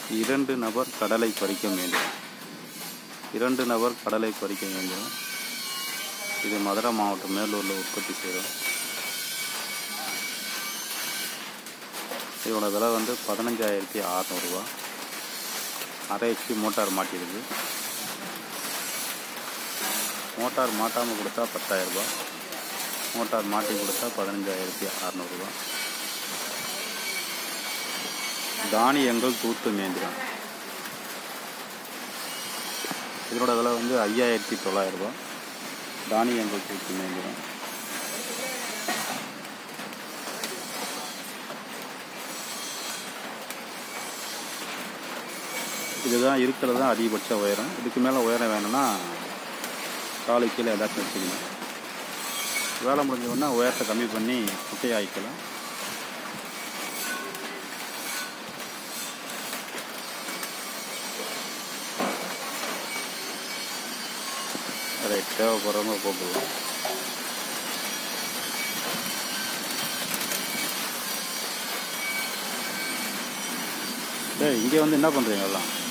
இரண்டு நபர் கடலை பறிக்க வேண்டும் இரண்டு நபர் கடலை பறிக்க வேண்டும் இது மதுரை மாவட்டம் மேலூரில் உற்பத்தி செய்கிறோம் இதோட விலை வந்து பதினஞ்சாயிரத்தி அறநூறுவா அரை ஹெச்பி மோட்டார் மாட்டியிருக்கு மோட்டார் மாட்டாமல் கொடுத்தா பத்தாயிரரூபா மோட்டார் மாட்டி கொடுத்தா பதினஞ்சாயிரத்தி அறநூறுவா தானியங்கள் தூத்து மேந்திரம் இதனோட விலை வந்து ஐயாயிரத்தி தொள்ளாயிரரூபா தானியங்கள் தூத்து மேந்திரம் இதுதான் இருக்கிறது தான் அதிகபட்ச உயரம் இதுக்கு மேலே உயரம் வேணும்னா காலு கீழே ஏதாச்சும் வச்சுக்கணும் வேலை முடிஞ்ச உயரத்தை கம்மி பண்ணி குட்டையாக்கிக்கலாம் ரைட் தேவைப்படுறவங்க கூப்பிடுவோம் டேய் இங்கே வந்து என்ன பண்ணுறீங்க எல்லாம்